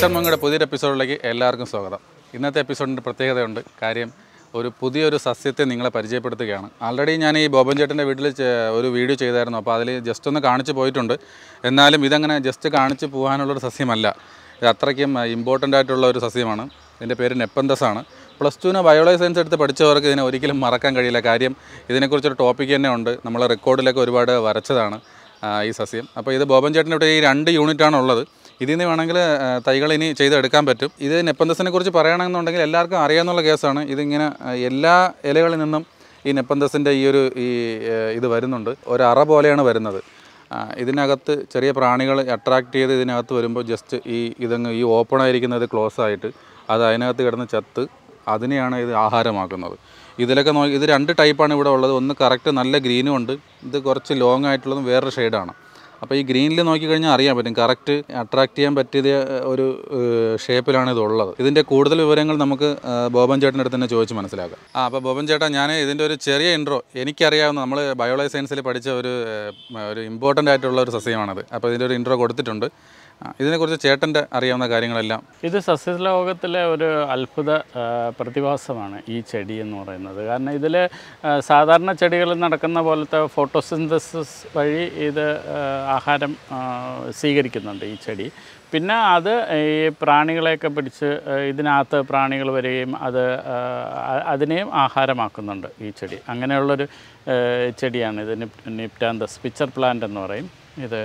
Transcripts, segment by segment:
western മങ്ങയുടെ പുതിയൊരു എപ്പിസോഡിലേക്ക് എല്ലാവർക്കും സ്വാഗതം ഇന്നത്തെ എപ്പിസോഡിൻ്റെ പ്രത്യേകതയുണ്ട് കാര്യം ഒരു പുതിയൊരു സസ്യത്തെ നിങ്ങളെ പരിചയപ്പെടുത്തുകയാണ് ആൾറെഡി ഞാൻ ഈ ബോബൻ ചേട്ടൻ്റെ വീട്ടിൽ ചെ- ഒരു വീഡിയോ ചെയ്തായിരുന്നു അപ്പോൾ അതിൽ ജസ്റ്റ് ഒന്ന് കാണിച്ച് പോയിട്ടുണ്ട് എന്നാലും ഇതങ്ങനെ ജസ്റ്റ് കാണിച്ച് പോകാനുള്ളൊരു സസ്യമല്ല ഇത് അത്രയ്ക്കും ഇമ്പോർട്ടൻ്റ് ആയിട്ടുള്ള ഒരു സസ്യമാണ് ഇതിൻ്റെ പേര് നെപ്പന്തസ് ആണ് പ്ലസ് ടുവിന് ബയോളജി സയൻസ് എടുത്ത് പഠിച്ചവർക്ക് ഇതിനെ ഒരിക്കലും മറക്കാൻ കഴിയില്ല കാര്യം ഇതിനെക്കുറിച്ചൊരു ടോപ്പിക് തന്നെ ഉണ്ട് നമ്മൾ റെക്കോർഡിലൊക്കെ ഒരുപാട് വരച്ചതാണ് ആ, ഈ സസ്യം അപ്പോൾ ഇത് ബോബൻ ചേട്ടൻ്റെ ഇവിടെ ഈ രണ്ട് യൂണിറ്റാണ് ഉള്ളത് ഇതിൽ നിന്ന് വേണമെങ്കിൽ ആ, തൈകൾ ഇനി ചെയ്തെടുക്കാൻ പറ്റും ഇത് നെപ്പന്തസിനെ കുറിച്ച് പറയുകയാണെന്നുണ്ടെങ്കിൽ എല്ലാവർക്കും അറിയാവുന്ന കേസാണ് ഇതിങ്ങനെ ആ, എല്ലാ ഇലകളിൽ നിന്നും ഈ നെപ്പന്തസിൻ്റെ ഈ ഒരു ഈ ആ, ഇത് വരുന്നുണ്ട് ഒരു അറ പോലെയാണ് വരുന്നത് ആ, ഇതിനകത്ത് ചെറിയ പ്രാണികൾ അട്രാക്ട് ചെയ്ത് ഇതിനകത്ത് വരുമ്പോൾ ജസ്റ്റ് ഈ ഇതങ്ങ് ഈ ഓപ്പൺ ആയിരിക്കുന്നത് ക്ലോസ് ആയിട്ട് അത് അതിനകത്ത് കിടന്ന് ചത്ത് അതിനെയാണ് ഇത് ആഹാരമാക്കുന്നത് ഇതിലൊക്കെ നോക്കി ഇത് രണ്ട് ടൈപ്പാണ് ഇവിടെ ഉള്ളത് ഒന്ന് കറക്റ്റ് നല്ല ഗ്രീനും ഉണ്ട് ഇത് കുറച്ച് ലോങ് ആയിട്ടുള്ളതും വേറൊരു ഷെയ്ഡാണ് അപ്പോൾ ഈ ഗ്രീനിൽ നോക്കിക്കഴിഞ്ഞാൽ അറിയാൻ പറ്റും കറക്റ്റ് അട്രാക്ട് ചെയ്യാൻ പറ്റിയ ഒരു ഷേപ്പിലാണ് ഇത് ഉള്ളത് ഇതിൻ്റെ കൂടുതൽ വിവരങ്ങൾ നമുക്ക് ആ, ബോബൻ ചേട്ടൻ്റെ അടുത്ത് തന്നെ ചോദിച്ച് മനസ്സിലാക്കാം ആ അപ്പോൾ ബോബൻ ചേട്ടാ ഞാൻ ഇതിൻ്റെ ഒരു ചെറിയ ഇൻട്രോ എനിക്കറിയാവുന്ന നമ്മൾ ബയോളജി സയൻസിൽ പഠിച്ച ഒരു ആ, ഒരു ഇമ്പോർട്ടൻ്റ് ആയിട്ടുള്ള ഒരു സസ്യമാണത് അപ്പോൾ ഇതിൻ്റെ ഒരു ഇൻട്രോ കൊടുത്തിട്ടുണ്ട് ആ, ഇതിനെക്കുറിച്ച് ചേട്ടൻ്റെ അറിയാവുന്ന കാര്യങ്ങളെല്ലാം ഇത് സസ്യലോകത്തിലെ ഒരു അത്ഭുത ആ, പ്രതിഭാസമാണ് ഈ ചെടി എന്ന് പറയുന്നത് കാരണം ഇതിൽ സാധാരണ ചെടികളിൽ നടക്കുന്ന പോലത്തെ ഫോട്ടോസിന്തസിസ് വഴി ഇത് ആ, ആഹാരം ആ, സ്വീകരിക്കുന്നുണ്ട് ഈ ചെടി പിന്നെ അത് ഈ പ്രാണികളെയൊക്കെ പിടിച്ച് ആ, ഇതിനകത്ത് പ്രാണികൾ വരികയും അത് ആ, അ- അതിനെയും ആഹാരമാക്കുന്നുണ്ട് ഈ ചെടി അങ്ങനെയുള്ളൊരു ആ, ചെടിയാണ് ഇത് നിപ് നിപ്റ്റാന്തസ് പിക്ചർ പ്ലാന്റ് എന്ന് പറയും ഇത്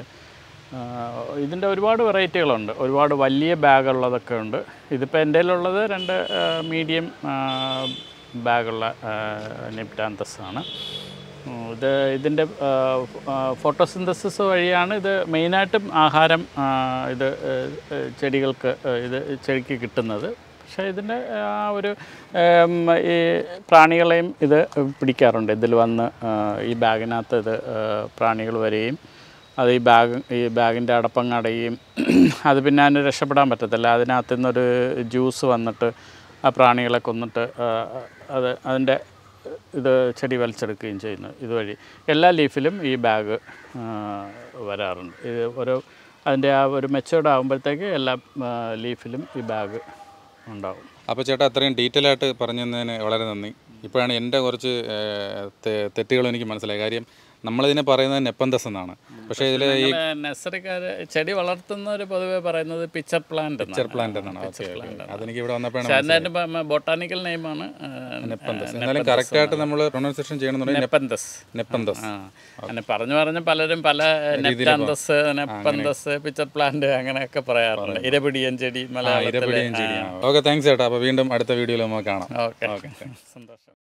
ഇതിൻ്റെ ഒരുപാട് വെറൈറ്റികളുണ്ട് ഒരുപാട് വലിയ ബാഗുള്ളതൊക്കെ ഉണ്ട് ഇതിപ്പോൾ എൻ്റെ ഉള്ളത് രണ്ട് മീഡിയം ബാഗുള്ള നിപ്റ്റാന്തസ് ആണ് ഉം, ഇത് ഇതിൻ്റെ ഫോട്ടോസിന്തസിസ് വഴിയാണ് ഇത് മെയിനായിട്ടും ആഹാരം ആ, ഇത് ഏ, ചെടികൾക്ക് ഏ, ഇത് ചെടിക്ക് കിട്ടുന്നത് പക്ഷേ ഇതിൻ്റെ ആ ഒരു ഏം, ഈ പ്രാണികളെയും ഇത് പിടിക്കാറുണ്ട് ഇതിൽ വന്ന് ആ, ഈ ബാഗിനകത്ത് ഇത് പ്രാണികൾ വരികയും അത് ഈ ബാഗ് ഈ ബാഗിൻ്റെ അടപ്പങ്ങ് അടയുകയും അത് പിന്നെ അതിന് രക്ഷപ്പെടാൻ പറ്റത്തില്ല അതിനകത്ത് നിന്നൊരു ജ്യൂസ് വന്നിട്ട് ആ പ്രാണികളെ കൊന്നിട്ട് ആ, അത് അതിൻ്റെ ഇത് ചെടി വലിച്ചെടുക്കുകയും ചെയ്യുന്നു ഇതുവഴി എല്ലാ ലീഫിലും ഈ ബാഗ് വരാറുണ്ട് ഇത് ഓരോ അതിൻ്റെ ആ ഒരു മെച്ചോർഡ് ആകുമ്പോഴത്തേക്ക് എല്ലാ ആ, ലീഫിലും ഈ ബാഗ് ഉണ്ടാവും അപ്പോൾ ചേട്ടാ അത്രയും ഡീറ്റെയിൽ ആയിട്ട് പറഞ്ഞു തന്നതിന് വളരെ നന്ദി ഇപ്പോഴാണ് എൻ്റെ കുറച്ച് ഏഹ്, തെ- തെറ്റുകൾ എനിക്ക് മനസ്സിലായി കാര്യം നമ്മളിതിനെ പറയുന്നത് നെപ്പന്തസ് എന്നാണ് പക്ഷേ ഇതിൽ ഈ നഴ്സറിക്കാർ ചെടി വളർത്തുന്നവർ പൊതുവെ പറയുന്നത് പിക്ചർ പ്ലാന്റ് പിക്ചർ പ്ലാന്റ് എന്നാണ് ഓക്കെ ഓക്കെ അതെനിക്ക് ഇവിടെ വന്നപ്പോഴാണ് അതിൻ്റെ ബൊട്ടാനിക്കൽ നെയിമാണ് നെപ്പന്തസ് എന്നാലും കറക്റ്റ് ആയിട്ട് നമ്മൾ പ്രൊണൗൺസിയേഷൻ ചെയ്യണമെന്നുണ്ടെങ്കിൽ നെപ്പന്തസ് നെപ്പന്തസ് ആ അങ്ങനെ പറഞ്ഞു പറഞ്ഞ് പലരും പല നെപ്റ്റാന്തസ് നെപ്പന്തസ് പിക്ചർ പ്ലാന്റ് അങ്ങനെയൊക്കെ പറയാറുണ്ട് ഇരപിടിയൻ ചെടി മലയാളത്തിലെ ഇരപിടിയും ചെയ്യാം ഓക്കെ താങ്ക്സ് ചേട്ടാ അപ്പോൾ വീണ്ടും അടുത്ത വീഡിയോയിൽ നമുക്ക് കാണാം ഓക്കെ സന്തോഷം